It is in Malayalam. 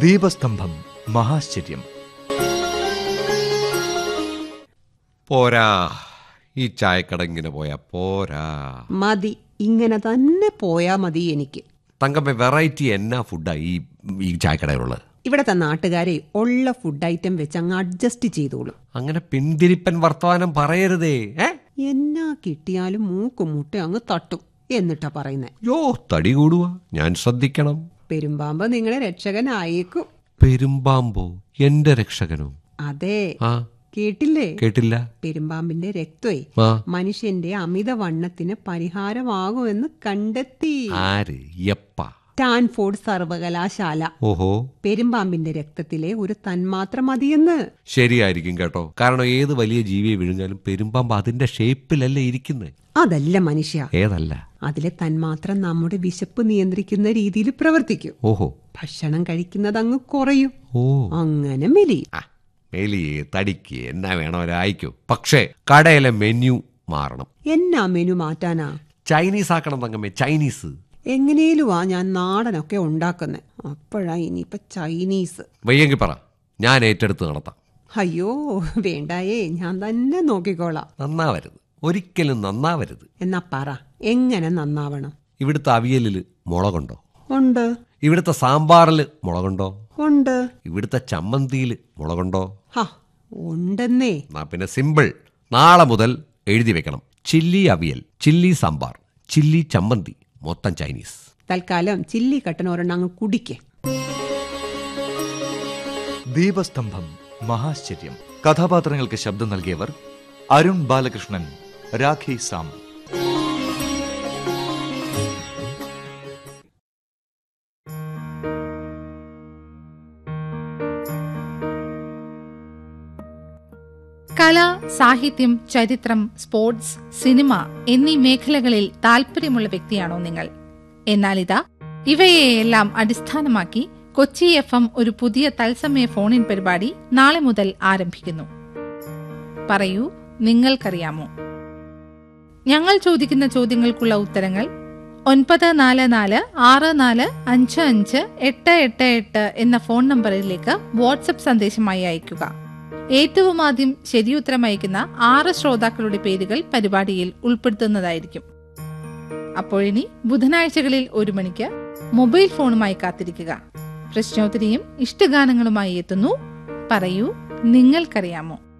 ദീപസ്തംഭം മഹാശ്ചര്യം പോരാ ഈ ചായക്കട ഇങ്ങനെ പോയാ പോരാ മതി ഇങ്ങനെ തന്നെ പോയാ മതി എനിക്ക് തങ്കമ്മ വെറൈറ്റി എന്നാ ഫുഡാ ഈ ഈ ചായക്കടയിലുള്ളത് ഇവിടത്തെ നാട്ടുകാരെ ഉള്ള ഫുഡ് ഐറ്റം വെച്ച് അങ്ങ് അഡ്ജസ്റ്റ് ചെയ്തോളും അങ്ങനെ പിന്തിരിപ്പൻ വർത്തമാനം പറയരുതേ ഏ എന്നാ കിട്ടിയാലും മൂക്കും മുട്ട അങ്ങ് തട്ടും എന്നിട്ടാ പറയുന്നേ യോ തടി കൂടുക ഞാൻ ശ്രദ്ധിക്കണം പെരുമ്പാമ്പ് നിങ്ങളെ രക്ഷകനായേക്കും പെരുമ്പാമ്പോ എന്റെ രക്ഷകനോ അതെ ആ കേട്ടില്ലേ കേട്ടില്ല പെരുമ്പാമ്പിന്റെ രക്തമേ ആ മനുഷ്യന്റെ അമിതവണ്ണത്തിന് പരിഹാരമാകുമെന്ന് കണ്ടെത്തി ആര് എപ്പ സ്റ്റാൻഫോർഡ് സർവകലാശാല ഓഹോ പെരുമ്പാമ്പിന്റെ രക്തത്തിലെ ഒരു തന്മാത്ര മതിയെന്ന് ശരിയായിരിക്കും കേട്ടോ കാരണം ഏത് വലിയ ജീവിയെ വിഴുങ്ങാലും പെരുമ്പാമ്പ് അതിന്റെ ഷേപ്പിലല്ലേ ഇരിക്കുന്നത് അതല്ല മനുഷ്യ ഏതല്ല അതിലെ തന്മാത്ര നമ്മുടെ വിശപ്പ് നിയന്ത്രിക്കുന്ന രീതിയിൽ പ്രവർത്തിക്കും ഓഹോ ഭക്ഷണം കഴിക്കുന്നത് അങ്ങ് കുറയും ഓ അങ്ങനെ മെലിയും ആ മെലിയെ തടിക്ക് എന്നാ വേണോ ആയിക്കോ പക്ഷേ കടയിലെ മെനു മാറണം എന്നാ മെനു മാറ്റാനാ ചൈനീസ് ആക്കണം തങ്കമ്മേ ചൈനീസ് എങ്ങനെയുവാ ഞാൻ നാടനൊക്കെ ഉണ്ടാക്കുന്നെ അപ്പോഴാ ഇനിയിപ്പൊ ചൈനീസ് വയ്യെങ്കിൽ പറ ഞാൻ ഏറ്റെടുത്ത് നടത്താം അയ്യോ വേണ്ടായേ ഞാൻ തന്നെ നോക്കിക്കോളാം നന്നാവരുത് ഒരിക്കലും നന്നാവരുത് എന്നാ പറ എങ്ങനെ നന്നാവണം ഇവിടുത്തെ അവിയലിൽ മുളകുണ്ടോ ഉണ്ട് ഇവിടുത്തെ സാമ്പാറിൽ മുളകുണ്ടോ ഉണ്ട് ഇവിടുത്തെ ചമ്മന്തിയിൽ മുളകുണ്ടോ ഹ ഉണ്ടെന്നേ എന്നാ പിന്നെ സിമ്പിൾ നാളെ മുതൽ എഴുതി വെക്കണം chilli avial chilli sambar chilli ചമ്മന്തി മൊത്തം ചൈനീസ് തൽക്കാലം ചില്ലി കട്ടൻ ഒരെണ്ണം അങ്ങ് കുടിക്കേ ദീപസ്തംഭം മഹാശ്ചര്യം കഥാപാത്രങ്ങൾക്ക് ശബ്ദം നൽകിയവർ അരുൺ ബാലകൃഷ്ണൻ രാഖി സാം കല സാഹിത്യം ചരിത്രം സ്പോർട്സ് സിനിമ എന്നീ മേഖലകളിൽ താല്പര്യമുള്ള വ്യക്തിയാണോ നിങ്ങൾ എന്നാൽ ഇതാ ഇവയെയെല്ലാം അടിസ്ഥാനമാക്കി കൊച്ചി എഫ് എം ഒരു പുതിയ തത്സമയ ഫോണിൻ പരിപാടി നാളെ മുതൽ ആരംഭിക്കുന്നു പറയൂ നിങ്ങൾക്കറിയാമോ ഞങ്ങൾ ചോദിക്കുന്ന ചോദ്യങ്ങൾക്കുള്ള ഉത്തരങ്ങൾ ഒൻപത് നാല് നാല് ആറ് നാല് അഞ്ച് അഞ്ച് എട്ട് എട്ട് എട്ട് എന്ന ഫോൺ നമ്പറിലേക്ക് വാട്സപ്പ് സന്ദേശമായി അയയ്ക്കുക ഏറ്റവും ആദ്യം ശരിയുത്തരം അയക്കുന്ന ആറ് ശ്രോതാക്കളുടെ പേരുകൾ പരിപാടിയിൽ ഉൾപ്പെടുത്തുന്നതായിരിക്കും അപ്പോഴിനി ബുധനാഴ്ചകളിൽ ഒരു മണിക്ക് മൊബൈൽ ഫോണുമായി കാത്തിരിക്കുക പ്രശ്നോത്തരിയും ഇഷ്ടഗാനങ്ങളുമായി എത്തുന്നു പറയൂ നിങ്ങൾക്കറിയാമോ